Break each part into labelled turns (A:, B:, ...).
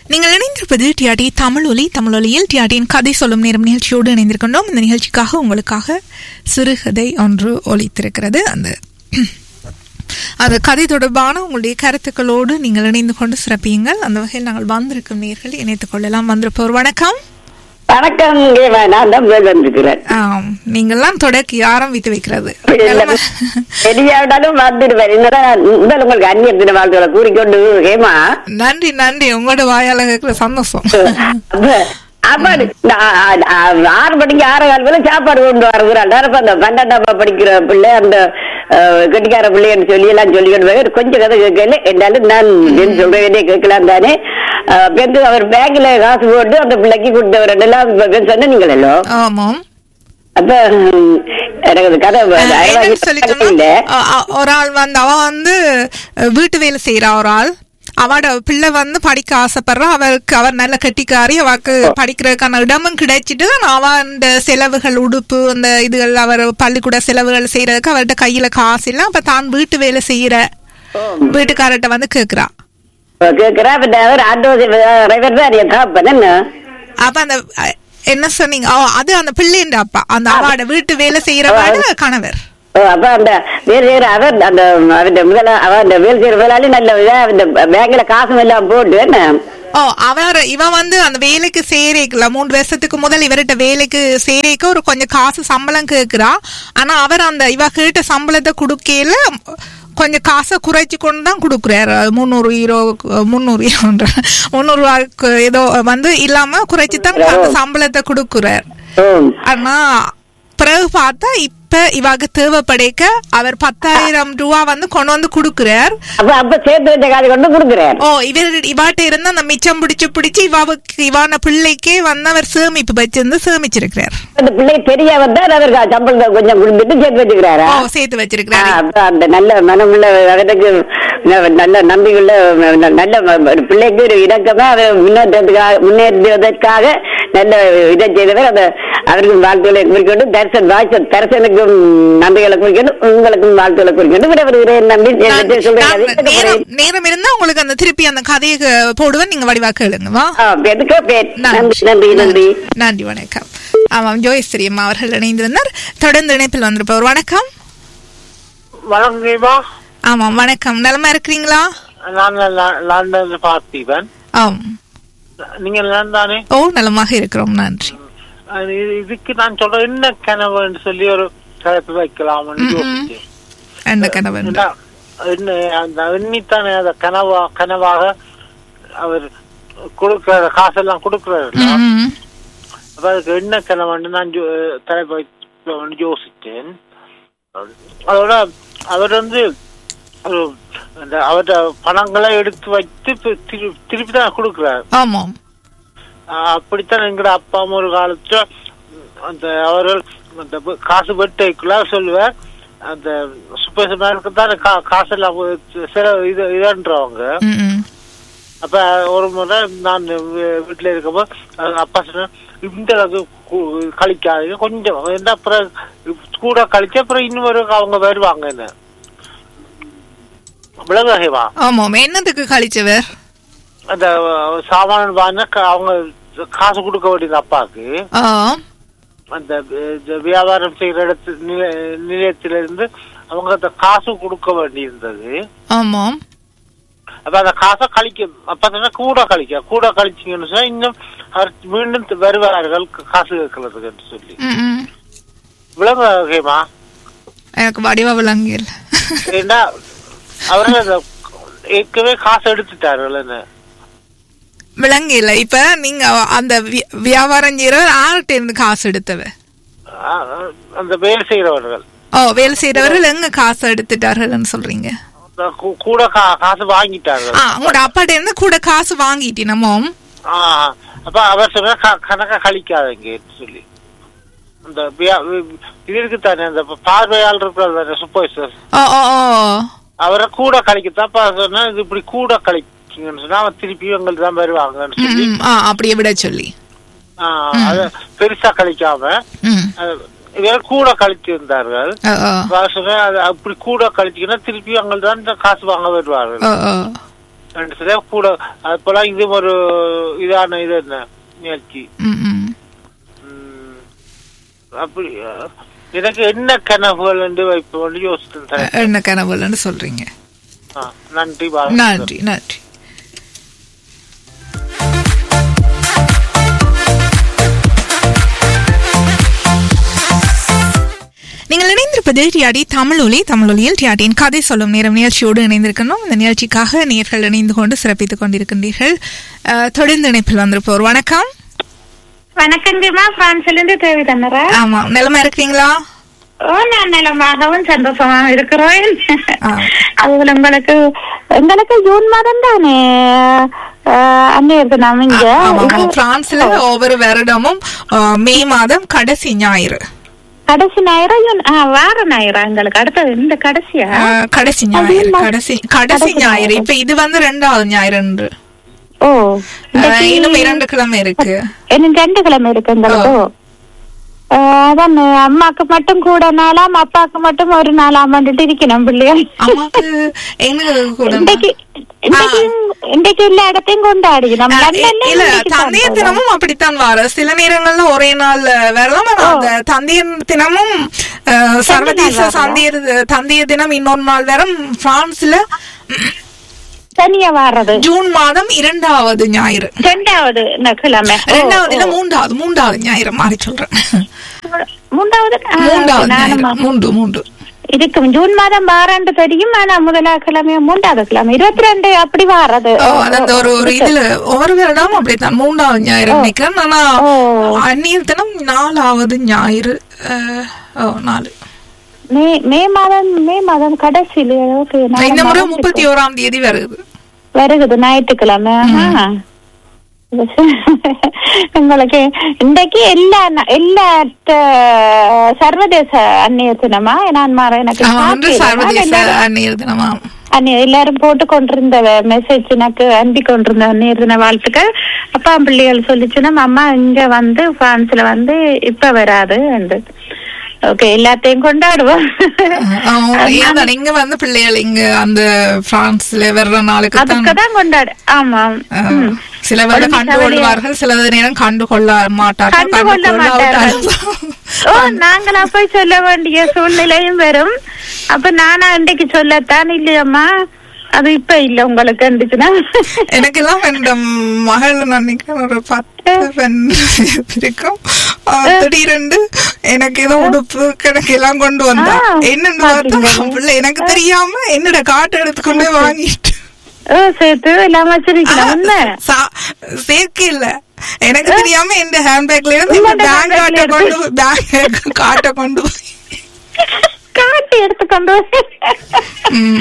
A: நீங்கள் இணைந்திருப்பது டிஆர்டி தமிழ் ஒலி தமிழ் ஒலியில் டிஆர்டியின் கதை சொல்லும் நேரம் நிகழ்ச்சியோடு இணைந்திருக்கின்றோம் இந்த நிகழ்ச்சிக்காக உங்களுக்காக சிறுகதை ஒன்று ஒலித்திருக்கிறது அந்த அந்த கதை தொடர்பான உங்களுடைய கருத்துக்களோடு நீங்கள் இணைந்து கொண்டு சிறப்பியுங்கள் அந்த வகையில் நாங்கள் வந்திருக்கும் நேர்கள் இணைத்துக் கொள்ளலாம் வந்திருப்போர் வணக்கம்
B: வணக்கம் கேவா நான் தான் முதல் வந்திருக்கிறேன்
A: ஆம், நீங்கள்லாம் தொடக்கி ஆரம்பித்து வைக்கிறது
B: வெளியாவிட்டாலும் வந்துடுவேன் என்னதான் முதல் உங்களுக்கு அந்நிய தின வாழ்த்துக்களை கூறிக்கொண்டு ஹேமா
A: நன்றி நன்றி உங்களோட வாயால கேட்கிற சந்தோஷம்
B: அப்ப அப்ப நான் ஆ- ஆறு மணிக்கு ஆறு கால் வேலை சாப்பாடு கொண்டு வருகிறாள் அப்ப அந்த பன்னெண்டாம் படிக்கிற பிள்ளை அந்த அஹ், கெட்டிக்கார பிள்ளைன்னு சொல்லி எல்லாம் சொல்லி கொண்டு போய் கொஞ்சம் கதை கேட்கல என்றாலும் நான் என்ன சொல்றேன் கேட்கலாம் தானே அஹ், பிறகு அவர் பேங்க்ல காசு போட்டு அந்த பிள்ளைக்கு கொடுத்தவர் எல்லாம் சொன்ன நீங்களோ
A: ஆமாம்
B: அப்ப ம், எனக்கு அந்த கதை
A: அஹ், என்னன்னு
B: அழகாக
A: சொல்லிட்டோம்னா,
B: இல்ல
A: அஹ், அஹ், ஒரு ஆள் வந்து அவ வந்து அஹ், வீட்டு வேலை செய்யறா ஒரு ஆள் அவட பிள்ளை வந்து படிக்க ஆசைப்படுறா அவருக்கு அவர் நல்ல கட்டிக்காரி அவருக்கு படிக்கிறதுக்கான இடமும் கிடைச்சிட்டு அவ அந்த செலவுகள் உடுப்பு அந்த இதுகள் அவர் பள்ளிக்கூட செலவுகள் செய்யறதுக்கு அவர்கிட்ட கையில காசு இல்ல அப்ப தான் வீட்டு வேலை செய்யற வீட்டுக்காரர்கிட்ட வந்து கேக்குறா
B: கேக்குறா அப்ப அவர் ஆட்டோ டிரைவர் தான் என் தகப்பன் என்ன
A: அப்ப அந்த அஹ், என்ன சொன்னீங்க ஓ, அது அந்த பிள்ளைன்ற அப்பா அந்த அவட வீட்டு வேலை செய்யறவாட கணவர்
B: ஓ, அப்ப அந்த வேலை செய்யற அவர் அந்த அவருடைய முதல அவர் அந்த வேலை செய்யற முதலாளி நல்ல இதா இந்த பேங்க்ல காசும் எல்லாம் போட்டு என்ன
A: ஓ அவர் இவன் வந்து அந்த வேலைக்கு சேரேக்கல மூன்று வருஷத்துக்கு முதல் இவர்கிட்ட வேலைக்கு சேரேக்க ஒரு கொஞ்சம் காசு சம்பளம் கேக்குறா ஆனா அவர் அந்த இவ கேட்ட சம்பளத்தை கொடுக்கையில கொஞ்சம் காசை குறைச்சு கொண்டு தான் கொடுக்குறாரு முந்நூறு ஹீரோ முந்நூறு ஹீரோன்ற முந்நூறு ரூபாய்க்கு ஏதோ வந்து இல்லாம குறைச்சு தான் அந்த சம்பளத்தை கொடுக்குறார்
B: ஓ,
A: ஆனா பிறகு பார்த்தா இப்ப இவாக்கு தேவைப்படைக்க அவர் பத்தாயிரம் ரூபா வந்து கொண்டு வந்து கொடுக்குறார்
B: அப்ப அப்ப சேர்த்து வச்ச காசு கொண்டு கொடுக்குறேன்
A: ஓ இவர் இவாட்ட இருந்து அந்த மிச்சம் பிடிச்சு பிடிச்சு இவாவுக்கு இவான பிள்ளைக்கே வந்து அவர் சேமிப்பு வச்சிருந்து சேமிச்சிருக்கிறார்
B: அந்த பிள்ளை தெரிய வந்தா அவர் சம்பளத்தை கொஞ்சம் கொடுத்துட்டு சேர்த்து வச்சுக்கிறாரா
A: ஓ சேர்த்து
B: ஆ,
A: வச்சிருக்கிறாரு
B: அப்ப அந்த நல்ல மனமுள்ள அவருக்கு ந- நல்ல நம்பிக்கையுள்ள ந- நல்ல ம- ஒரு பிள்ளைக்கு ஒரு இணக்கமா அவர் முன்னேற்றத்துக்காக முன்னேறுவதற்காக நல்ல இதை செய்தவர் அந்த அவருக்கும் வாழ்த்துக்களை குறிக்கொண்டு தரிசன் வாய்ச்ச தரிசனுக்கும் நம்பிக்கைகளை குறிக்கொண்டு உங்களுக்கும் வாழ்த்துக்களை குறிக்கொண்டு விடைபெறுகிறேன் நம்பி
A: நான்
B: என்னத்தை சொல்றேன்
A: நான்
B: அதை கேட்க
A: நேரம்
B: போறேன்.
A: நேரம் இருந்தா உங்களுக்கு அந்த திருப்பி அந்த கதையை க- போடுவேன் நீங்க வடிவா கேளுங்க வா
B: ஆ, கேட்டு கேட்பேன். நன்றி நன்றி நன்றி
A: நன்றி வணக்கம் ஆமாம் ஜோயஸ்ரீ அம்மா அவர்கள் இணைந்திருந்தார் தொடர்ந்து இணைப்பில் வந்திருப்பவர் வணக்கம்
C: வணங்குமா
A: ஆமாம் வணக்கம் நலமா இருக்கிறீங்களா
C: நான் ல- லண்டன் பார்த்திபன்
A: ஆம்
C: நீங்க லண்டானே
A: ஓ நலமாக இருக்கிறோம் நன்றி
C: அது இது- இதுக்கு நான் சொல்றேன் என்ன கனவுன்னு சொல்லி ஒரு தலைப்பு வைக்கலாம்னு
A: ம்ம்.
C: யோசிச்சேன்
A: என்ன கணவன்
C: என்ன என்ன அந்த எண்ணித்தானே அந்த கனவா கனவாக அவர் கொடுக்கிற காசெல்லாம் கொடுக்கிறாரு
A: ம்ம்.
C: அப்ப அதுக்கு என்ன கனவுன்னு நான் யோ- தலைப்பு வைக்கலாம்னு யோசிச்சேன் அதோட அவர் வந்து ஒரு அந்த அவரோட பணங்களை எடுத்து வைத்து பி- திரு- திருப்பி தான் கொடுக்கிறார்
A: ஆமாம்
C: ஆஹ் அப்படித்தான் எங்கட அப்பா அம்மா ஒரு காலத்துல அந்த அவர்கள் அந்த ப- காசு வெட்டைக்குள்ள சொல்லுவார் அந்த சூப்பர் மேனுக்கு தான் கா- காசெல்லாம் வு- செலவு இது இதன்றவங்க
A: ம்ம்.
C: அப்ப ஒரு முறை நான் வீ- வீட்டுல இருக்கப்போ அஹ் அப்பா சொன்ன இந்த அளவுக்கு கு- கழிக்காதீங்க கொஞ்சம் என்ன அப்புறம் கூட கழிச்சு அப்புறம் இன்னும் ஒரு அவங்க வருவாங்க என்ன விலகவா
A: ஆமாம் என்னத்துக்கு கழிச்சவர்
C: அந்த சாமான வாங்க அவங்க காசு கொடுக்க வேண்டியது அப்பாவுக்கு
A: ஆ
C: அந்த வி- வியாபாரம் செய்யற இடத்து நில- நிலையத்திலிருந்து அவங்க அந்த காசு கொடுக்க வேண்டியிருந்தது
A: ஆமாம்
C: அப்ப அந்த காசை கழிக்க அப்ப சொன்னா கூட கழிக்க கூட கழிச்சீங்கன்னு சொன்னா இன்னும் அவர் மீண்டும் தி- வருவார்கள் க- காசு கேட்கறதுக்கு சொல்லி
A: ம்ம்.
C: விளங்க வகைமா
A: எனக்கு வடிவா விளங்கியல்
C: ஏண்டா அவர்கள் அந்த ஏற்கனவே காசு எடுத்துட்டார்கள் என்ன
A: விளங்கியல இப்ப நீங்க அந்த வி- வியாபாரம் செய்யறவர் ஆர்கிட்ட இருந்து காசு எடுத்தவ
C: அ- அ- அந்த வேலை செய்யறவர்கள்
A: ஓ வேலை செய்யறவர்கள் எங்க காசு எடுத்துட்டார்கள்னு சொல்றீங்க
C: அந்த கூ- கூட கா- காசு வாங்கிட்டார்கள்
A: ஆ உங்களோட அப்பாட்ட இருந்து கூட காசு வாங்கிட்டி நம்மவும்
C: ஆ, அப்ப அவர் சொன்ன கணக்க கழிக்காதீங்க சொல்லி அந்த வியா- வி- இது இருக்குத்தானே அந்த பார்வையாளர் இருக்கிறார் தானே சூப்பர்வைசர்
A: ஓ ஓ ஓ
C: அவரை கூட கழிக்கத்தான் அப்ப சொன்னா இது இப்படி கூட கழிக்கீங்கன்னு சொன்னா அவன் திருப்பி எங்களுக்கு தான் வருவாங்கன்னு
A: ம்,
C: சொல்லி
A: ம், ஆ அப்படியே விட சொல்லி
C: ஆ, அத பெருசா கழிக்காம
A: ம்
C: அஹ், இவரை கூட கழித்து இருந்தார்கள்
A: ஓ ஓ
C: அப்ப அவர் சொன்னா, அது அப்படி கூட கழிச்சீங்கன்னா திருப்பி எங்களுக்கு தான் இந்த காசு வாங்க வருவார்கள்
A: ஓ ஓ
C: ரெண்டு சரியா கூட அது போல இது ஒரு இதான இது என்ன முயற்சி
A: ம், ம்.
C: ம், அப்படி அஹ், எனக்கு என்ன கனவுகள் வந்து இப்போ வந்து யோசித்தேன் சார்.
A: என்ன கனவுலன்னு சொல்றீங்க
C: ஆ, நன்றி வாழ்த்துக்கள்.
A: நன்றி நன்றி நீங்கள் இணைந்திருப்பது டிஆடி தமிழொலி தமிழொலியில் டிஆடியின் கதை சொல்லும் நேரம் நிகழ்ச்சியோடு இணைந்திருக்கணும் இந்த நிகழ்ச்சிக்காக நேர்கள் இணைந்து கொண்டு சிறப்பித்துக் கொண்டிருக்கின்றீர்கள் அஹ், தொடர்ந்து இணைப்பில் வந்திருப்போர் வணக்கம்
D: வணக்கங்கம்மா பிரான்ஸ்ல இருந்து தேவி தன்னரா
A: ஆமா நிலமா இருக்கிறீங்களா
D: ஓ நான் நலமாகவும் சந்தோஷமாகவும் இருக்கிறோம்
A: ஆ.
D: அதுல உங்களுக்கு எங்களுக்கு ஜூன் மாதம் தானே அன்னையருக்கு நாம இங்க
A: ஆமா ஆமா. பிரான்ஸ்ல ஒவ்வொரு வருடமும் அஹ், மே மாதம் கடைசி ஞாயிறு
D: கடைசி ஞாயிறா ஜூன் ஆ, வார ஞாயிறா எங்களுக்கு அடுத்தது இந்த கடைசியா
A: அஹ், கடைசி ஞாயிறு கடைசி கடைசி ஞாயிறு இப்ப இது வந்து ரெண்டாவது ஞாயிறு என்று
D: ஓ
A: அஹ், இன்னும் இரண்டு கிழமை இருக்கு
D: இன்னும் ரெண்டு கிழமை இருக்கு எங்களுக்கு ஆ, அதான் அம்மாக்கு மட்டும் கூட நாளாம் அப்பாக்கு மட்டும் ஒரு நாளாம் வந்துட்டு இருக்கணும் பிள்ளைகள்
A: அம்மாக்கு என்ன கூட
D: இன்றைக்கு இன்றைக்கு இன்றைக்கு எல்லா இடத்தையும் கொண்டாடி நம்ம
A: அஹ்,
D: லண்டன்ல
A: இல்ல
D: இன்னைக்கு
A: தந்தையர்
D: தான்
A: தினமும் அப்படித்தான் வார சில நேரங்கள்ல ஒரே நாள் வரலாம் ஆனா அந்த தந்தையர் தினமும் அஹ், சர்வதேச தந்தையர் தந்தையர் தினம் இன்னொரு நாள் வரும் பிரான்ஸ்ல
D: தனியா வாடுறது
A: ஜூன் மாதம் இரண்டாவது ஞாயிறு
D: ரெண்டாவது இந்த கிழமை ஓ,
A: ரெண்டாவது இல்ல மூன்றாவது மூன்றாவது ஞாயிறு மாறி சொல்றேன்
D: மூன்றாவது ஆ,
A: மூன்றாவது
D: நானும்
A: ஞாயிறு மூன்று மூன்று
D: இருக்கும் ஜூன் மாதம் வாராண்டு தெரியும் ஆனா முதலா கிழமை மூன்றாவது கிழமை இருபத்தி ரெண்டு அப்படி வாடுறது
A: ஓ, அது அந்த ஒரு ஒரு இதுல ஒவ்வொரு வருடம் அப்படித்தான் மூன்றாவது ஞாயிறு நினைக்கிறேன் ஆனா
D: ஓ.
A: அந்நியர் தினம் நாலாவது ஞாயிறு அஹ், ஓ நாலு
D: மே மே மாதம் மே மாதம் கடைசியில ஓகே
A: இந்த முறை முப்பத்தி ஓராம் தேதி வருது
D: வருகுது ஞாயிற்றுக்கிழமை ஆ. உங்களுக்கு இன்றைக்கு எல்லா ந- எல்லா ட- சர்வதேச அந்நிய தினமா நான் மாற எனக்கு
A: ஆமா, ஒன்று
D: ஞாபகம் இல்லை.
A: சர்வதேச
D: எல்லாரும்
A: அந்நியர் தினமா
D: அந்நிய எல்லாரும் போட்டு கொண்டிருந்த மெசேஜ் எனக்கு அனுப்பி கொண்டிருந்த அந்நிய தின வாழ்த்துக்கள் அப்பா பிள்ளைகள் சொல்லிச்சுன்னா அம்மா இங்க வந்து பிரான்ஸ்ல வந்து இப்ப வராது என்று ஓகே எல்லாத்தையும் கொண்டாடுவோம்
A: ஆமா, ஏன் இங்க வந்து பிள்ளைகள் இங்க அந்த பிரான்ஸ்ல வர்ற நாளுக்கு தான்
D: அதுக்குதான் கொண்டாடு ஆமா
A: அஹ்,
D: ம்.
A: சில பேர்
D: ஒளிமிச்ச
A: கண்டு கொள்வார்கள் சில நேரம் கண்டு கொள்ள மாட்டார்கள்
D: கண்டு கொள்ள மாட்டார்கள் ஓ நாங்களா போய் சொல்ல வேண்டிய சூழ்நிலையும் வரும் அப்ப நானா இன்றைக்கு சொல்லத்தான் இல்லையம்மா அது இப்ப இல்ல உங்களுக்கு இருந்துச்சுன்னா
A: எனக்கு எல்லாம் இந்த மகள் நினைக்கிறேன் ஒரு பத்து பெண் இருக்கும் ஆஹ், திடீரென்று எனக்கு ஏதோ உடுப்பு கணக்கு எல்லாம் கொண்டு வந்தா
D: ஆ,
A: என்னன்னு பார்த்தா
D: பாத்தீங்களா?
A: பிள்ளை எனக்கு தெரியாம என்னோட காட்டை எடுத்துக்கொண்டு போய் வாங்கிட்டு
D: ஓ சேர்த்து எல்லாம் வச்சிருக்கலாம் உண்மை
A: சா- சேர்க்கை இல்ல எனக்கு தெரியாம இந்த ஹேண்ட்பேக்ல இருந்து
D: உங்களோட
A: பேங்க் காட்டை
D: handbag ல
A: கொண்டு போய் பேங்க் காட்டை கொண்டு போய்
D: காட்டி எடுத்துக்கொண்டு
A: ம்.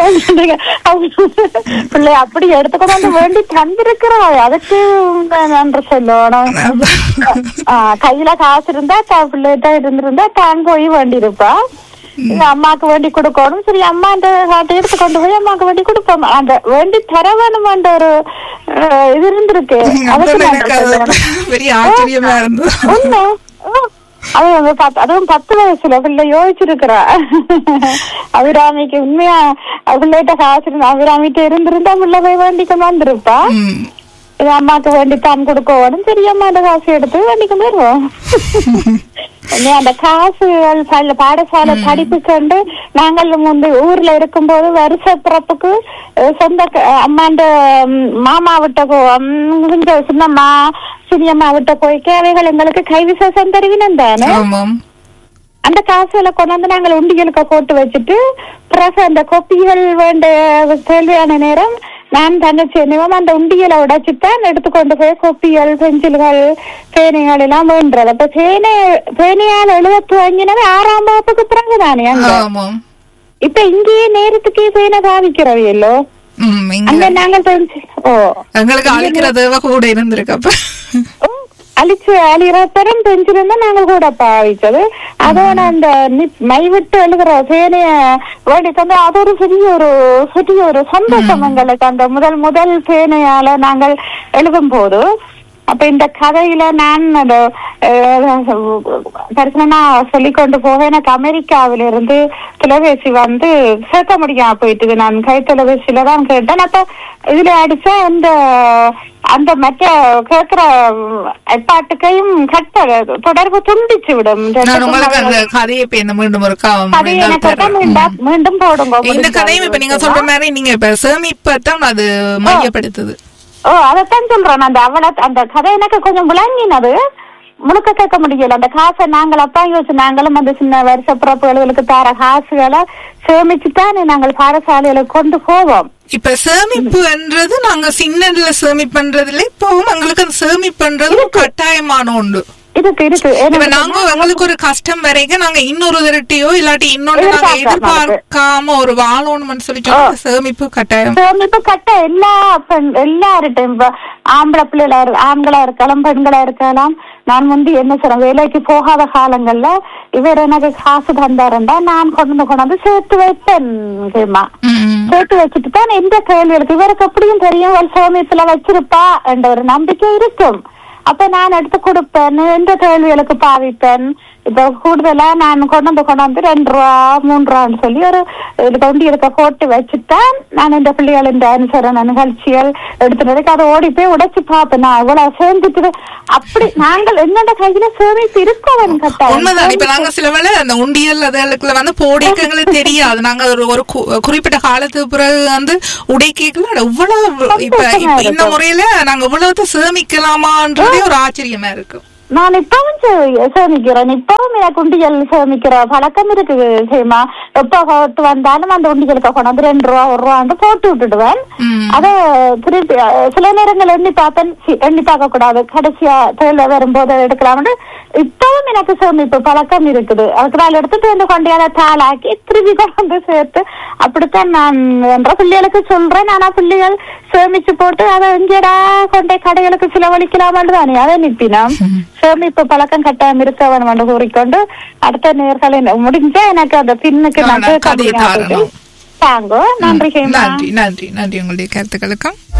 D: பிள்ளை அப்படி எடுத்துக்கொண்டு வந்து வேண்டி தந்திருக்கிறோம் அதுக்கு நன்றி சொல்லணும் ஆ, கையில காசு இருந்தா த- பிள்ளைகிட்ட இருந்திருந்தா தான் போய் வேண்டி இருப்பா இது அம்மாக்கு வேண்டி கொடுக்கணும் சரி அம்மா அந்த காட்டை எடுத்து கொண்டு போய் அம்மாக்கு வேண்டி கொடுப்போம் அந்த வேண்டி தர வேணுமான்ற ஒரு அஹ், இது இருந்திருக்கு அதுக்கு
A: அப்புறம்
D: நன்றி
A: எனக்கு அது
D: சொல்லணும்.
A: பெரிய ஆச்சரியமா இருந்தது
D: உண்மை. ஆ. அது வந்து பத்து- அதுவும் பத்து வயசுல பிள்ளை யோசிச்சிருக்கிறா அபிராமிக்கு உண்மையா பிள்ளைகிட்ட காசு இருந்தா அபிராமிட்ட இருந்திருந்தா பிள்ளை போய் வேண்டிக்க வந்திருப்பா
A: ம்.
D: இது அம்மாக்கு வேண்டி தான் கொடுக்க வேணும் சரி அம்மா அந்த காசு எடுத்து வேண்டிக்க போயிருவோம் இனி அந்த காசுகள் பல பாடசாலை படிப்பு கண்டு நாங்கள் வந்து ஊர்ல இருக்கும்போது வருஷ பிறப்புக்கு அஹ், சொந்த க- அம்மாண்ட ம், மாமா விட்ட போ ம், இந்த சின்னம்மா சிறியம்மா விட்ட போய் அவைகள் எங்களுக்கு கை விசேஷம் தருவினம் தானே
A: ஆமாம்
D: அந்த காசுகளை கொண்டு வந்து நாங்கள் உண்டியலுக்கு போட்டு வச்சுட்டு பிறகு அந்த கொப்பிகள் வேண்ட தேவையான நேரம் நான் தங்கச்சி என்னவும் அந்த உண்டியலை உடைச்சுத்தான் எடுத்துக்கொண்டு போய் கொப்பிகள் பென்சில்கள் பேனைகள் எல்லாம் வேண்டது அப்ப பேனை பேனையால் எழுத துவங்கினது ஆறாம் வகுப்புக்கு பிறகு தானே அங்க
A: ஆமாம்
D: இப்ப இங்கேயே நேரத்துக்கே பேனை பாவிக்கிறவையல்லோ
A: ம், இங்க
D: அங்க நாங்கள் பென்சில் ஓ
A: எங்களுக்கு அழிக்கிற தேவை கூட இருந்திருக்கு அப்ப
D: ஓ, அழிச்சு அழிகிறப்பறம் பெஞ்சிருந்தா நாங்கள் கூட பாவிச்சது அதோட அந்த நிப்- மை விட்டு எழுதுற பேனைய வேண்டி தந்து அது ஒரு பெரிய ஒரு பெரிய ஒரு சந்தோஷம் எங்களுக்கு அந்த முதல் முதல் பேனையால நாங்கள் எழுதும் போது அப்ப இந்த கதையில நான் அந்த தரிசனா சொல்லிக் கொண்டு போக எனக்கு அமெரிக்காவில இருந்து தொலைபேசி வந்து சேர்க்க முடியாம போயிட்டுது நான் கை தொலைபேசியில தான் கேட்டேன் அப்ப இதுல அடிச்சா இந்த அந்த மற்ற கேட்கிற பாட்டுக்கையும் கட்ட தொடர்பு துண்டிச்சு விடும்
A: நான் உங்களுக்கு அந்த கதையை இப்ப என்ன மீண்டும் ஒரு
D: அது எனக்கு தான் மீண்டும் மீண்டும் போடுங்க
A: இந்த கதையும் இப்ப நீங்க சொல்ற மாதிரி நீங்க இப்ப சேமிப்பத்தான் அது மையப்படுத்துது
D: ஓ அதைத்தான் சொல்றேன் அந்த அவளை அந்த கதை எனக்கு கொஞ்சம் விளங்கினது முழுக்க கேட்க முடியல அந்த காசை நாங்கள் அப்பா யோசிச்சு நாங்களும் அந்த சின்ன வருஷ பிறப்புகளுக்கு தர காசுகளை சேமிச்சு தான் நாங்கள் பாடசாலைகளுக்கு கொண்டு போவோம்
A: இப்ப சேமிப்புன்றது நாங்க சின்னதுல சேமிப்புன்றதுல இப்போ எங்களுக்கு அந்த சேமிப்புன்றது ஒரு கட்டாயமான ஒன்று
D: இருக்கு இருக்கு
A: இப்ப
D: எனக்கு
A: நாங்க எங்களுக்கு ஒரு கஷ்டம் வரைக்கும் நாங்க இன்னொரு திரட்டியோ இல்லாட்டி இன்னொன்னு நாங்க
D: எதிர்பார்க்க
A: எதிர்பார்க்காம ஒரு வாழணும்னு சொல்லி சொன்னா அந்த சேமிப்பு கட்டாயம்
D: சேமிப்பு கட்ட எல்லா பெண் எல்லார்ட்டையும் இப்ப ஆம்பளை பிள்ளைகளா இரு- ஆண்களா இருக்கலாம் பெண்களா இருக்கலாம் நான் முந்தி என்ன சொல்றேன் வேலைக்கு போகாத காலங்கள்ல இவர் எனக்கு காசு தந்தாருண்டா நான் கொண்டு கொண்டாந்து சேர்த்து வைப்பேன் கேமா
A: ம்.
D: சேர்த்து வச்சுட்டு தான் எந்த கேள்விகளுக்கு இவருக்கு எப்படியும் தெரியும் ஒரு சேமிப்புல வச்சிருப்பா என்ற ஒரு நம்பிக்கை இருக்கும் அப்ப நான் எடுத்து கொடுப்பேன் எந்த கேள்விகளுக்கு பாவிப்பேன் இப்ப கூடுதலா நான் கொண்டு வந்து கொண்டாந்து ரெண்டு ரூபா மூணு ரூபான்னு சொல்லி ஒரு இது கொண்டு இருக்க போட்டு வச்சுட்டான் நான் இந்த பிள்ளைகள் இந்த அனுசரண நிகழ்ச்சிகள் எடுத்துனதுக்கு அதை ஓடி போய் உடைச்சு பார்ப்பேன் நான் இவ்வளவு சேர்ந்துட்டு அப்படி நாங்கள் என்னோட கையில சேமிப்பு இருக்கவன்
A: உண்மைதான் இப்ப நாங்க
D: கட்டாயம்
A: சில வேளை அந்த உண்டியல் அதுகளுக்குள்ள வந்து போடைக்கு எங்களுக்கு தெரியாது நாங்க ஒரு ஒரு கு- குறிப்பிட்ட காலத்துக்கு பிறகு வந்து உடைக்கல இவ்வளவு இப்ப இப்ப இந்த முறையில நாங்க இவ்வளவு சேமிக்கலாமான்றதே ஒரு ஆச்சரியமா இருக்கு
D: நான் இப்பவும் சே- சேமிக்கிறேன் இப்பவும் எனக்கு உண்டியல் சேமிக்கிற பழக்கம் இருக்குது சேமா எப்ப போட்டு வந்தாலும் அந்த உண்டியலுக்கு கொண்டாந்து ரெண்டு ரூபா ஒரு ரூபான்னு போட்டு விட்டுடுவேன்
A: ம்.
D: அத திருப்பி அஹ், சில நேரங்கள் எண்ணி பார்ப்பேன் சி, எண்ணி பார்க்க கூடாது கடைசியா தேவை வரும்போது அதை எடுக்கலாம்னு இப்பவும் எனக்கு சேமிப்பு பழக்கம் இருக்குது அதுக்கு நான் எடுத்துட்டு வந்து கொண்டு அதை தாளாக்கி திருப்பி கொண்டு வந்து சேர்த்து அப்படித்தான் நான் என்ற பிள்ளைகளுக்கு சொல்றேன் ஆனா பிள்ளைகள் சேமிச்சு போட்டு அதை எங்கேடா கொண்டே கடைகளுக்கு செலவழிக்கலாமான்னு தானே அதை நிப்பினோம் சேமிப்பு பழக்கம் கட்டாயம் இருக்க வேணும் என்று கூறிக்கொண்டு அடுத்த நேர்களின் முடிஞ்சா எனக்கு அந்த பின்னுக்கு
A: நான்
D: நான்
A: கதையை தாரணும்.
D: தாங்கோ நன்றி ஹேமா
A: நன்றி நன்றி நன்றி உங்களுடைய கருத்துக்களுக்கும்